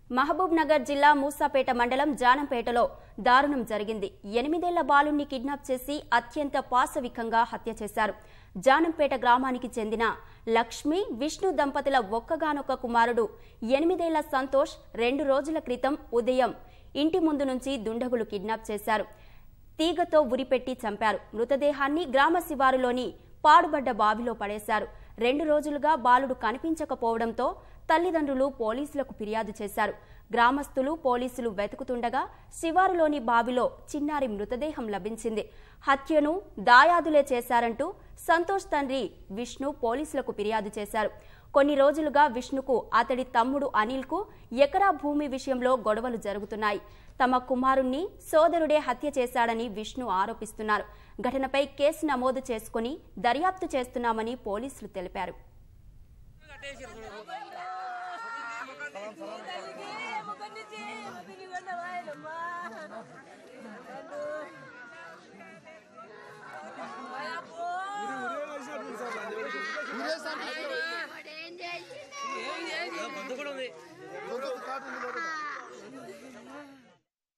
మహబూబ్ నగర్ జిల్లా మూసాపేట మండలం జానంపేటలో దారుణం జరిగింది ఎనిమిదేళ్ల బాలుణ్ణి కిడ్నాప్ చేసి అత్యంత పాశవికంగా హత్య చేశారు జానంపేట గ్రామానికి చెందిన లక్ష్మి విష్ణు దంపతుల ఒక్కగానొక్క కుమారుడు ఎనిమిదేళ్ల సంతోష్ రెండు రోజుల క్రితం ఉదయం ఇంటి ముందు నుంచి దుండగులు కిడ్నాప్ చేశారు తీగతో ఉరిపెట్టి చంపారు మృతదేహాన్ని గ్రామ శివారులోని పాడుబడ్డ బావిలో పడేశారు రెండు రోజులుగా బాలుడు కనిపించకపోవడంతో తల్లిదండ్రులు పోలీసులకు ఫిర్యాదు చేశారు గ్రామస్తులు పోలీసులు వెతుకుతుండగా శివారులోని బావిలో చిన్నారి మృతదేహం లభించింది హత్యను దాయాదులే చేశారంటూ సంతోష్ తండ్రి విష్ణు పోలీసులకు ఫిర్యాదు చేశారు కొన్ని రోజులుగా విష్ణుకు అతడి తమ్ముడు అనిల్కు ఎకరా భూమి విషయంలో గొడవలు జరుగుతున్నాయి తమ కుమారుణ్ణి సోదరుడే హత్య చేశాడని విష్ణు ఆరోపిస్తున్నారు ఘటనపై కేసు నమోదు చేసుకుని దర్యాప్తు చేస్తున్నామని పోలీసులు తెలిపారు బంధు కూడా ఉంది